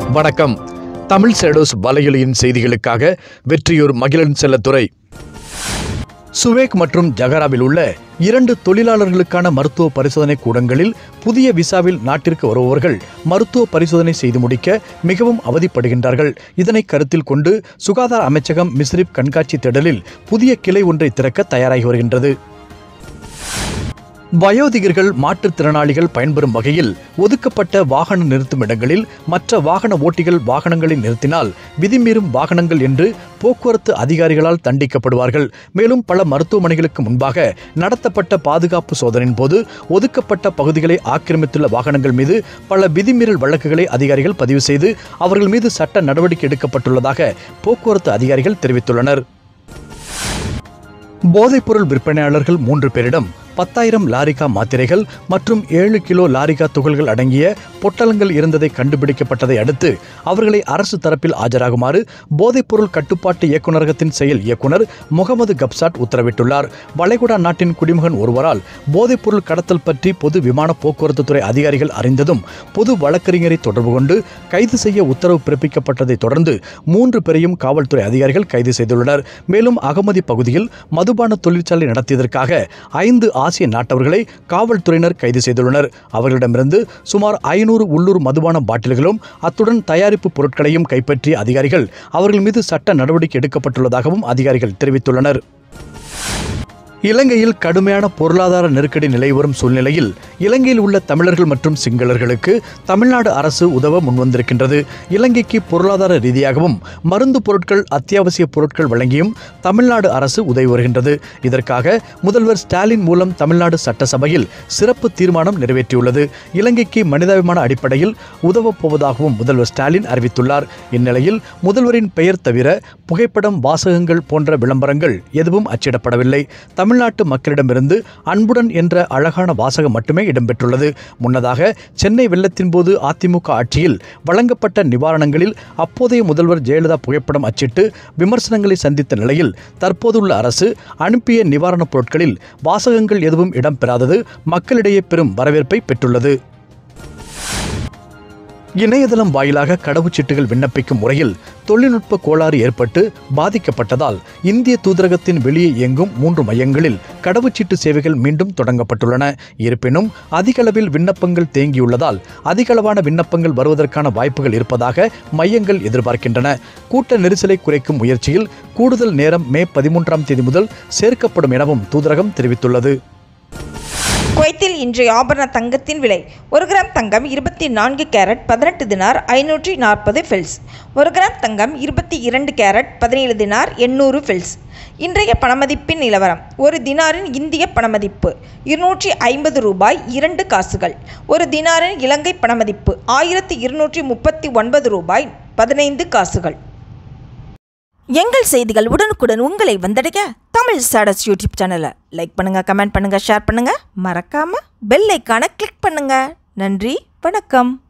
வணக்கம் தமிழ் சேடோஸ் வலையொலியின் செய்திகளுக்காக வெற்றியூர் மகிழன் செல்லத்துறை சுவேக் மற்றும் ஜகராவில் உள்ள இரண்டு தொழிலாளர்களுக்கான மருத்துவ பரிசோதனை கூடங்களில் புதிய விசாவில் நாட்டிற்கு வருபவர்கள் மருத்துவ பரிசோதனை செய்து முடிக்க மிகவும் அவதிப்படுகின்றார்கள் இதனை கருத்தில் கொண்டு சுகாதார அமைச்சகம் மிஸ்ரிப் கண்காட்சி திடலில் புதிய கிளை ஒன்றை திறக்க தயாராகி வருகின்றது வயோதிகர்கள் மாற்றுத்திறனாளிகள் பயன்பெறும் வகையில் ஒதுக்கப்பட்ட வாகன நிறுத்தும் இடங்களில் மற்ற வாகன ஓட்டிகள் வாகனங்களை நிறுத்தினால் விதிமீறும் வாகனங்கள் என்று போக்குவரத்து அதிகாரிகளால் தண்டிக்கப்படுவார்கள் மேலும் பல மருத்துவமனைகளுக்கு முன்பாக நடத்தப்பட்ட பாதுகாப்பு சோதனையின் போது ஒதுக்கப்பட்ட பகுதிகளை ஆக்கிரமித்துள்ள வாகனங்கள் மீது பல விதிமீறல் வழக்குகளை அதிகாரிகள் பதிவு செய்து அவர்கள் மீது சட்ட நடவடிக்கை எடுக்கப்பட்டுள்ளதாக போக்குவரத்து அதிகாரிகள் தெரிவித்துள்ளனர் போதைப்பொருள் விற்பனையாளர்கள் மூன்று பேரிடம் பத்தாயிரம் லாரிகா மாத்திரைகள் மற்றும் ஏழு கிலோ லாரிகா துகள்கள் அடங்கிய பொட்டலங்கள் இருந்ததை கண்டுபிடிக்கப்பட்டதை அடுத்து அவர்களை அரசு தரப்பில் ஆஜராகுமாறு போதைப்பொருள் கட்டுப்பாட்டு இயக்குநரகத்தின் செயல் இயக்குனர் முகமது கப்சாட் உத்தரவிட்டுள்ளார் வளைகுடா நாட்டின் குடிமகன் ஒருவரால் போதைப்பொருள் கடத்தல் பற்றி பொது விமான போக்குவரத்து துறை அதிகாரிகள் அறிந்ததும் பொது வழக்கறிஞரை தொடர்பு கொண்டு கைது செய்ய உத்தரவு பிறப்பிக்கப்பட்டதை தொடர்ந்து மூன்று பேரையும் காவல்துறை அதிகாரிகள் கைது செய்துள்ளனர் மேலும் அகமதி பகுதியில் மதுபான தொழிற்சாலை நடத்தியதற்காக ஐந்து ஆசிய நாட்டவர்களை காவல்துறையினர் கைது செய்துள்ளனர் அவர்களிடமிருந்து சுமார் ஐநூறு உள்ளூர் மதுபான பாட்டில்களும் அத்துடன் தயாரிப்பு பொருட்களையும் கைப்பற்றிய அதிகாரிகள் அவர்கள் மீது சட்ட நடவடிக்கை எடுக்கப்பட்டுள்ளதாகவும் அதிகாரிகள் தெரிவித்துள்ளனர் இலங்கையில் கடுமையான பொருளாதார நெருக்கடி நிலவி வரும் சூழ்நிலையில் இலங்கையில் உள்ள தமிழர்கள் மற்றும் சிங்களர்களுக்கு தமிழ்நாடு அரசு உதவ முன்வந்திருக்கின்றது இலங்கைக்கு பொருளாதார ரீதியாகவும் மருந்து பொருட்கள் அத்தியாவசிய பொருட்கள் வழங்கியும் தமிழ்நாடு அரசு உதவி வருகின்றது இதற்காக முதல்வர் ஸ்டாலின் மூலம் தமிழ்நாடு சட்டசபையில் சிறப்பு தீர்மானம் நிறைவேற்றியுள்ளது இலங்கைக்கு மனிதாபிமான அடிப்படையில் உதவப் போவதாகவும் முதல்வர் ஸ்டாலின் அறிவித்துள்ளார் இந்நிலையில் முதல்வரின் பெயர் தவிர புகைப்படம் வாசகங்கள் போன்ற விளம்பரங்கள் எதுவும் அச்சிடப்படவில்லை தமிழ்நாட்டு மக்களிடமிருந்து அன்புடன் என்ற அழகான வாசகம் மட்டுமே இடம்பெற்றுள்ளது முன்னதாக சென்னை வெள்ளத்தின் போது அதிமுக ஆட்சியில் வழங்கப்பட்ட நிவாரணங்களில் அப்போதைய முதல்வர் ஜெயலலிதா புகைப்படம் அச்சிட்டு விமர்சனங்களை சந்தித்த நிலையில் தற்போதுள்ள அரசு அனுப்பிய நிவாரணப் பொருட்களில் வாசகங்கள் எதுவும் இடம்பெறாதது மக்களிடையே பெரும் வரவேற்பை பெற்றுள்ளது இணையதளம் வாயிலாக கடவுச்சீட்டுகள் விண்ணப்பிக்கும் முறையில் தொழில்நுட்ப கோளாறு ஏற்பட்டு பாதிக்கப்பட்டதால் இந்திய தூதரகத்தின் வெளியே இயங்கும் மூன்று மையங்களில் கடவுச்சீட்டு சேவைகள் மீண்டும் தொடங்கப்பட்டுள்ளன இருப்பினும் அதிகளவில் விண்ணப்பங்கள் தேங்கியுள்ளதால் அதிகளவான விண்ணப்பங்கள் வருவதற்கான வாய்ப்புகள் இருப்பதாக மையங்கள் எதிர்பார்க்கின்றன கூட்ட நெரிசலை குறைக்கும் முயற்சியில் கூடுதல் நேரம் மே பதிமூன்றாம் தேதி முதல் சேர்க்கப்படும் எனவும் தூதரகம் தெரிவித்துள்ளது குவைத்தில் இன்றைய ஆபரண தங்கத்தின் விலை ஒரு கிராம் தங்கம் இருபத்தி நான்கு கேரட் பதினெட்டு தினார் ஐநூற்றி நாற்பது ஃபில்ஸ் ஒரு கிராம் தங்கம் இருபத்தி இரண்டு கேரட் பதினேழு தினார் எண்ணூறு ஃபில்ஸ் இன்றைய பணமதிப்பின் நிலவரம் ஒரு தினாரின் இந்திய பணமதிப்பு இருநூற்றி ஐம்பது ரூபாய் இரண்டு காசுகள் ஒரு தினாரின் இலங்கை பணமதிப்பு ஆயிரத்தி இருநூற்றி முப்பத்தி ஒன்பது ரூபாய் பதினைந்து காசுகள் எங்கள் செய்திகள் உடனுக்குடன் உங்களை வந்தடைய தமிழ் ஸ்டாடஸ் யூடியூப் சேனலை லைக் பண்ணுங்க கமெண்ட் பண்ணுங்க ஷேர் பண்ணுங்க மறக்காம பெல் ஐக்கான கிளிக் பண்ணுங்க நன்றி வணக்கம்